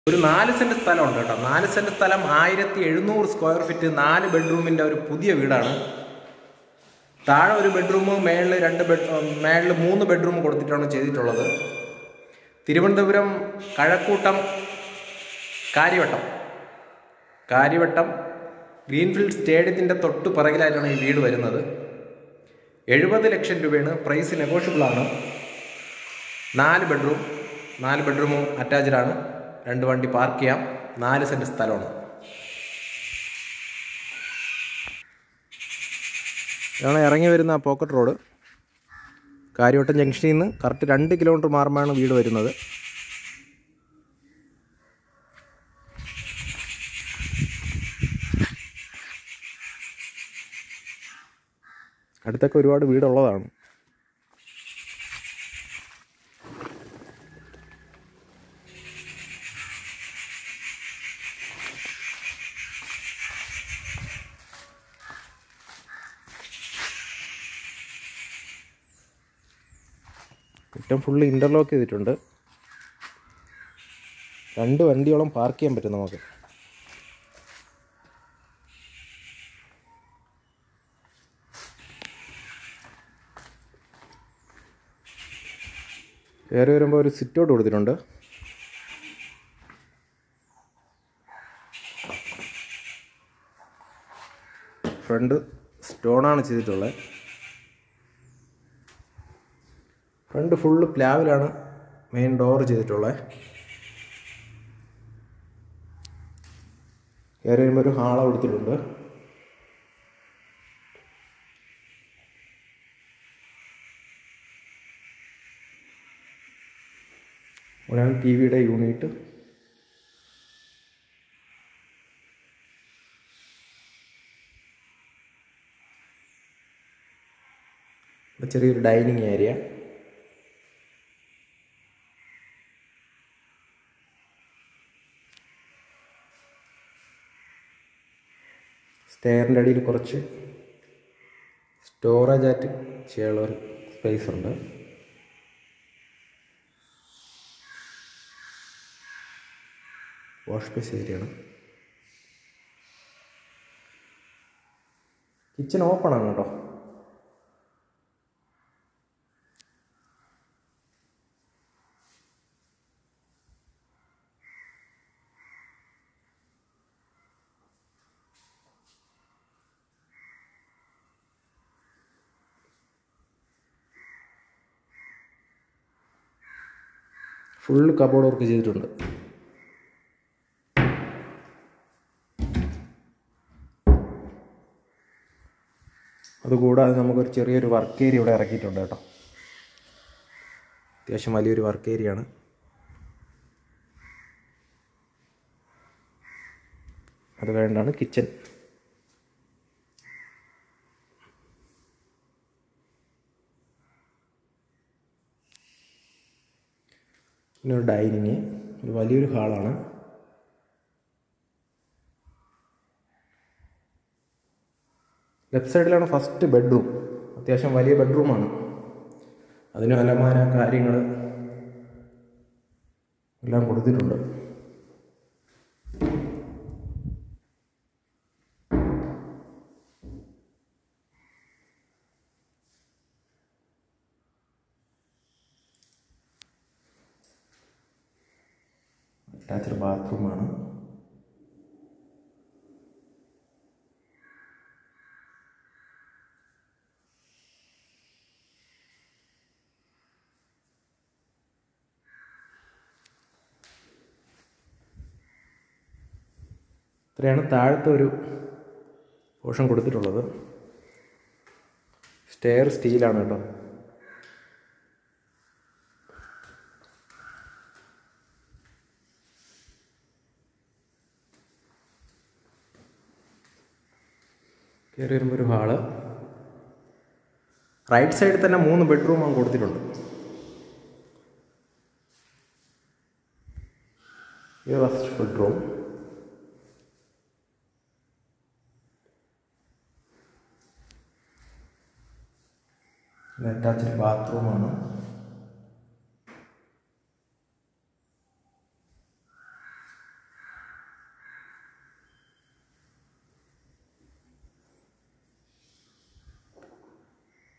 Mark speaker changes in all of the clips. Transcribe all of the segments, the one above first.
Speaker 1: ഒരു നാല് സെന്റ് സ്ഥലമുണ്ട് കേട്ടോ നാല് സെന്റ് സ്ഥലം ആയിരത്തി എഴുന്നൂറ് സ്ക്വയർ ഫീറ്റ് നാല് ബെഡ്റൂമിന്റെ ഒരു പുതിയ വീടാണ് താഴെ ഒരു ബെഡ്റൂം മേളിൽ രണ്ട് ബെഡ് മേളിൽ മൂന്ന് ബെഡ്റൂം കൊടുത്തിട്ടാണ് ചെയ്തിട്ടുള്ളത് തിരുവനന്തപുരം കഴക്കൂട്ടം കാര്യവട്ടം കാര്യവട്ടം ഗ്രീൻഫീൽഡ് സ്റ്റേഡിയത്തിൻ്റെ തൊട്ട് പിറകിലായിട്ടാണ് ഈ വീട് വരുന്നത് എഴുപത് ലക്ഷം രൂപയാണ് പ്രൈസ് നെഗോഷ്യബിൾ ആണ് നാല് ബെഡ്റൂം നാല് ബെഡ്റൂമും അറ്റാച്ച്ഡ് ആണ് രണ്ട് വണ്ടി പാർക്ക് ചെയ്യാം നാല് സെൻറ്റ് സ്ഥലമാണ് ഇതാണ് ഇറങ്ങി വരുന്ന പോക്കറ്റ് റോഡ് കാര്യവട്ടം ജംഗ്ഷനിൽ നിന്ന് കറക്റ്റ് രണ്ട് കിലോമീറ്റർ മാറുമ്പോഴാണ് വീട് വരുന്നത് അടുത്തൊക്കെ ഒരുപാട് വീടുള്ളതാണ് മുറ്റം ഫുള്ള് ഇൻ്റർലോക്ക് ചെയ്തിട്ടുണ്ട് രണ്ട് വണ്ടിയോളം പാർക്ക് ചെയ്യാൻ പറ്റും നമുക്ക് കയറി വരുമ്പോൾ ഒരു സിറ്റൗട്ട് കൊടുത്തിട്ടുണ്ട് ഫ്രണ്ട് സ്റ്റോണാണ് ചെയ്തിട്ടുള്ളത് ഫ്രണ്ട് ഫുള്ള് പ്ലാവിലാണ് മെയിൻ ഡോർ ചെയ്തിട്ടുള്ളത് കയറി വരുമ്പോൾ ഒരു ഹാള കൊടുത്തിട്ടുണ്ട് ഇവിടെയാണ് ടി വിയുടെ യൂണിറ്റ് ഇവിടെ ചെറിയൊരു ഡൈനിങ് ഏരിയ സ്റ്റെയറിൻ്റെ അടിയിൽ കുറച്ച് സ്റ്റോറേജ് ആയിട്ട് ചെയ്യാനുള്ള ഒരു സ്പേസ് ഉണ്ട് വാഷ് ബേസ് ഏരിയയാണ് കിച്ചൺ ഓപ്പൺ ആണ് കേട്ടോ ഫുള്ള് കബോർഡ് വർക്ക് ചെയ്തിട്ടുണ്ട് അതുകൂടാതെ നമുക്കൊരു ചെറിയൊരു വർക്ക് ഏരിയ ഇവിടെ ഇറക്കിയിട്ടുണ്ട് കേട്ടോ അത്യാവശ്യം വലിയൊരു വർക്ക് ഏരിയ ആണ് അത് കഴിഞ്ഞാണ് കിച്ചൺ പിന്നെ ഒരു ഡൈനിങ് ഒരു വലിയൊരു ഹാളാണ് ലെഫ്റ്റ് സൈഡിലാണ് ഫസ്റ്റ് ബെഡ്റൂം അത്യാവശ്യം വലിയ ബെഡ്റൂമാണ് അതിന് അലമാര കാര്യങ്ങൾ എല്ലാം കൊടുത്തിട്ടുണ്ട് അറ്റാച്ച്ഡ് ബാത്റൂമാണ് ഇത്രയാണ് താഴത്തെ ഒരു പോർഷൻ കൊടുത്തിട്ടുള്ളത് സ്റ്റെയർ സ്റ്റീലാണ് കേട്ടോ കയറി വരുമ്പോൾ ഒരു ഹാള് റൈറ്റ് സൈഡിൽ തന്നെ മൂന്ന് ബെഡ്റൂമാണ് കൊടുത്തിട്ടുണ്ട് ഇത് ഫസ്റ്റ് ബെഡ്റൂം അറ്റാച്ച്ഡ് ബാത്റൂമാണ്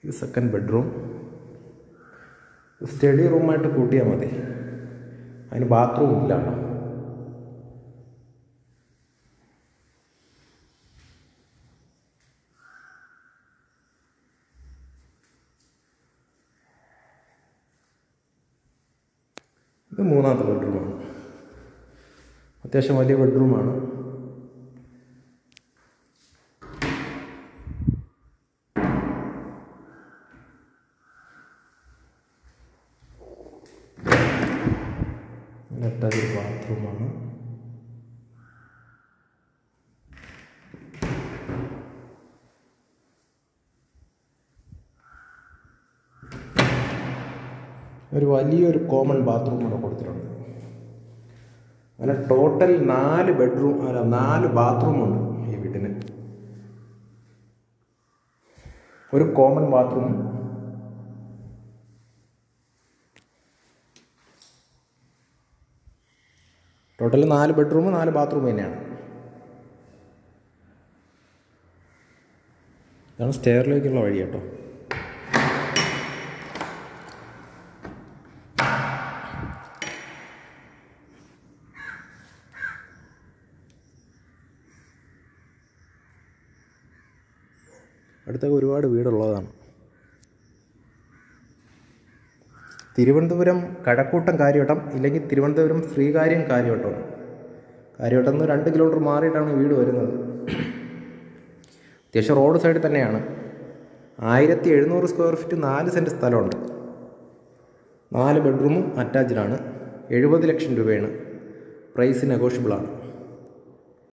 Speaker 1: ഇത് സെക്കൻഡ് ബെഡ്റൂം സ്റ്റഡി റൂമായിട്ട് കൂട്ടിയാൽ മതി അതിന് ബാത്റൂം ഇല്ല കേട്ടോ ഇത് മൂന്നാമത്തെ ബെഡ്റൂമാണ് അത്യാവശ്യം വലിയ ബെഡ്റൂമാണ് അറ്റാച്ച്ഡ് ബാത്റൂമാണ് ഒരു വലിയൊരു കോമൺ ബാത്റൂം കൂടെ കൊടുത്തിട്ടുണ്ട് അങ്ങനെ ടോട്ടൽ നാല് ബെഡ്റൂം അല്ല നാല് ബാത്റൂമുണ്ട് ഈ വീട്ടിന് ഒരു കോമൺ ബാത്റൂം ടോട്ടൽ നാല് ബെഡ്റൂം നാല് ബാത്റൂം തന്നെയാണ് ഇതാണ് സ്റ്റെയറിലേക്കുള്ള വഴി കേട്ടോ അടുത്തൊക്കെ ഒരുപാട് വീടുള്ളതാണ് തിരുവനന്തപുരം കഴക്കൂട്ടം കാര്യവട്ടം ഇല്ലെങ്കിൽ തിരുവനന്തപുരം ശ്രീകാര്യം കാര്യവട്ടം കാര്യവട്ടം നിന്ന് രണ്ട് കിലോമീറ്റർ മാറിയിട്ടാണ് വീട് വരുന്നത് അത്യാവശ്യം റോഡ് സൈഡിൽ തന്നെയാണ് ആയിരത്തി എഴുന്നൂറ് സ്ക്വയർ ഫീറ്റ് നാല് സെൻറ്റ് സ്ഥലമുണ്ട് നാല് ബെഡ്റൂമും അറ്റാച്ച്ഡാണ് എഴുപത് ലക്ഷം രൂപയാണ് പ്രൈസ് നെഗോഷ്യബിളാണ്